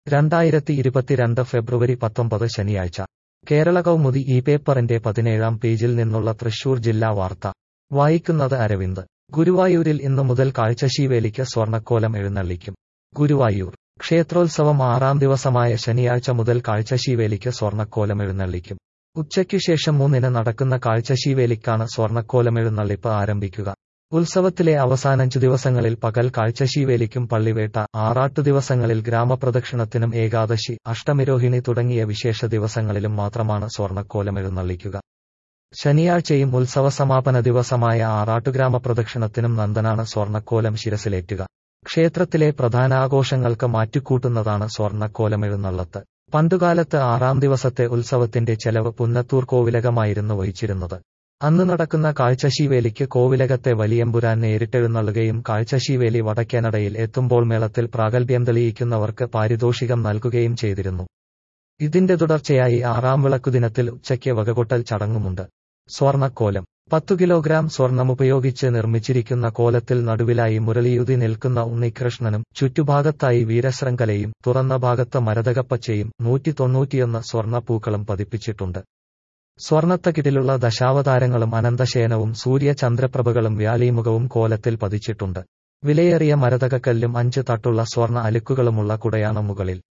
രണ്ടായിരത്തി ഇരുപത്തിരണ്ട് ഫെബ്രുവരി പത്തൊമ്പത് ശനിയാഴ്ച കേരള കൗമുദി ഈ പേപ്പറിന്റെ പതിനേഴാം പേജിൽ നിന്നുള്ള തൃശൂർ ജില്ലാ വാർത്ത വായിക്കുന്നത് അരവിന്ദ് ഗുരുവായൂരിൽ ഇന്നു മുതൽ കാഴ്ചശീവേലിക്ക് സ്വർണ്ണക്കോലം എഴുന്നള്ളിക്കും ഗുരുവായൂർ ക്ഷേത്രോത്സവം ആറാം ദിവസമായ ശനിയാഴ്ച മുതൽ കാഴ്ചശീവേലിക്ക് സ്വർണ്ണക്കോലം എഴുന്നള്ളിക്കും ഉച്ചയ്ക്കു ശേഷം മൂന്നിന് നടക്കുന്ന കാഴ്ചശീവേലിക്കാണ് സ്വർണ്ണക്കോലമെഴുന്നള്ളിപ്പ് ആരംഭിക്കുക ഉത്സവത്തിലെ അവസാനഞ്ചു ദിവസങ്ങളിൽ പകൽ കാഴ്ചശീവേലിക്കും പള്ളിവേട്ട ആറാട്ടു ദിവസങ്ങളിൽ ഗ്രാമപ്രദക്ഷിണത്തിനും ഏകാദശി അഷ്ടമിരോഹിണി തുടങ്ങിയ വിശേഷ ദിവസങ്ങളിലും മാത്രമാണ് സ്വർണ്ണക്കോലമെഴുന്നള്ളിക്കുക ശനിയാഴ്ചയും ഉത്സവ സമാപന ദിവസമായ ആറാട്ടുഗ്രാമപ്രദക്ഷിണത്തിനും നന്ദനാണ് സ്വർണ്ണക്കോലം ശിരസിലേറ്റുക ക്ഷേത്രത്തിലെ പ്രധാന ആഘോഷങ്ങൾക്ക് മാറ്റുകൂട്ടുന്നതാണ് സ്വർണ്ണക്കോലമെഴുന്നള്ളത്ത് പണ്ടുകാലത്ത് ആറാം ദിവസത്തെ ഉത്സവത്തിന്റെ ചെലവ് പുന്നത്തൂർ കോവിലകമായിരുന്നു വഹിച്ചിരുന്നത് അന്ന് നടക്കുന്ന കാഴ്ചശീവേലിക്ക് കോവിലകത്തെ വലിയമ്പുരാൻ നേരിട്ടെഴുന്നള്ളുകയും കാഴ്ചശീവേലി വടക്കേനടയിൽ എത്തുമ്പോൾ മേളത്തിൽ പ്രാഗൽഭ്യം തെളിയിക്കുന്നവർക്ക് പാരിതോഷികം നൽകുകയും ചെയ്തിരുന്നു ഇതിന്റെ തുടർച്ചയായി ആറാം വിളക്കുദിനത്തിൽ ഉച്ചയ്ക്ക് വകകൊട്ടൽ ചടങ്ങുമുണ്ട് സ്വർണ്ണക്കോലം പത്തു കിലോഗ്രാം സ്വർണമുപയോഗിച്ച് നിർമ്മിച്ചിരിക്കുന്ന കോലത്തിൽ നടുവിലായി മുരളിയുതി നിൽക്കുന്ന ഉണ്ണികൃഷ്ണനും ചുറ്റുഭാഗത്തായി വീരശൃംഖലയും തുറന്ന ഭാഗത്ത് മരതകപ്പച്ചയും നൂറ്റി തൊണ്ണൂറ്റിയൊന്ന് സ്വർണ്ണപ്പൂക്കളും പതിപ്പിച്ചിട്ടുണ്ട് സ്വർണത്തകിടിലുള്ള ദശാവതാരങ്ങളും അനന്തശേനവും സൂര്യചന്ദ്രപ്രഭകളും വ്യാലീമുഖവും കോലത്തിൽ പതിച്ചിട്ടുണ്ട് വിലയേറിയ മരതകക്കല്ലും അഞ്ച് തട്ടുള്ള സ്വർണ്ണ അലുക്കുകളുമുള്ള കുടയാണ് മുകളിൽ